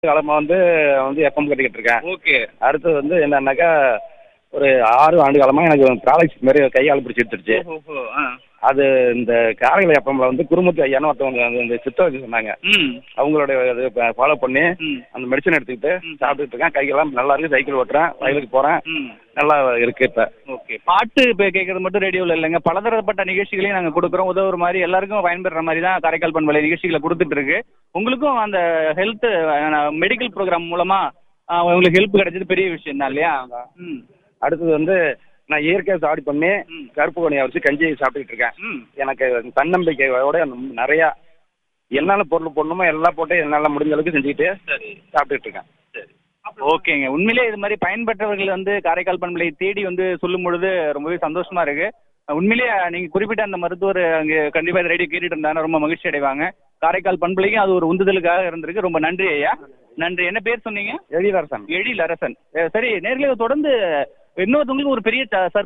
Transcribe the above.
காலமாக வந்து வந்து எஃப்எம் கட்டிக்கிட்டு இருக்கேன் ஓகே அடுத்தது வந்து என்னன்னாக்கா ஒரு ஆறு ஆண்டு காலமாக எனக்கு ப்ராடக்ட்ஸ் மாதிரி கையால் பிடிச்சி எடுத்துருச்சு ஓஹோ ஆ அது இந்த காரைகள் எஃப்எம்ல வந்து குருமூர்த்தி ஐயான்னு ஒருத்தவங்க வந்து இந்த சித்த வச்சு சொன்னாங்க ம் அவங்களோட இது ஃபாலோ பண்ணி ம் அந்த மெடிசன் எடுத்துக்கிட்டு ம். சாப்பிட்டுட்டு இருக்கேன் கையெல்லாம் நல்லா இருக்கு சைக்கிள் ஓட்டுறேன் வயலுக்கு போகிறேன் ம் நல்லா இருக்கு இப்போ ஓகே பாட்டு இப்போ கேட்கறது மட்டும் ரேடியோவில் இல்லைங்க பலதரப்பட்ட நிகழ்ச்சிகளையும் நாங்கள் கொடுக்குறோம் உதவுற மாதிரி எல்லாருக்கும் பயன்பெற மாதிரி தான் காரைக்கால் பண்பலை நிகழ்ச்சிகளை கொடுத்துட்டு இருக்கு உங்களுக்கும் அந்த ஹெல்த் மெடிக்கல் ப்ரோக்ராம் மூலமா ஆ, உங்களுக்கு ஹெல்ப் கிடைச்சது பெரிய விஷயம் தான் இல்லையா ம் அடுத்தது வந்து நான் இயற்கை சாடி பண்ணி ம். கருப்பு கொனியை வச்சு கஞ்சி சாப்பிட்டுக்கிட்டு இருக்கேன் ம் எனக்கு தன்னம்பிக்கையோட நிறையா என்னால பொருள் போடணுமோ எல்லாம் போட்டு என்னால் முடிஞ்ச அளவுக்கு செஞ்சுக்கிட்டு சரி சாப்பிட்டுட்டு இருக்கேன் சரி ஓகேங்க உண்மையிலே இது மாதிரி பயன்பெற்றவர்கள் வந்து காரைக்கால் பண்பலை தேடி வந்து சொல்லும் பொழுது ரொம்பவே சந்தோஷமா இருக்கு உண்மையிலேயே நீங்க குறிப்பிட்ட அந்த மருத்துவர் அங்கே கண்டிப்பா இந்த ரேடியோ கேட்டுட்டு இருந்தாங்க ரொம்ப மகிழ்ச்சி அடைவாங்க காரைக்கால் பண்பலைக்கும் அது ஒரு உந்துதலுக்காக இருந்திருக்கு ரொம்ப நன்றி ஐயா நன்றி என்ன பேர் சொன்னீங்க எழிலரசன் எழில் அரசன் அஹ் சரி நேர்களை தொடர்ந்து இன்னொருத்தவங்களுக்கு ஒரு பெரிய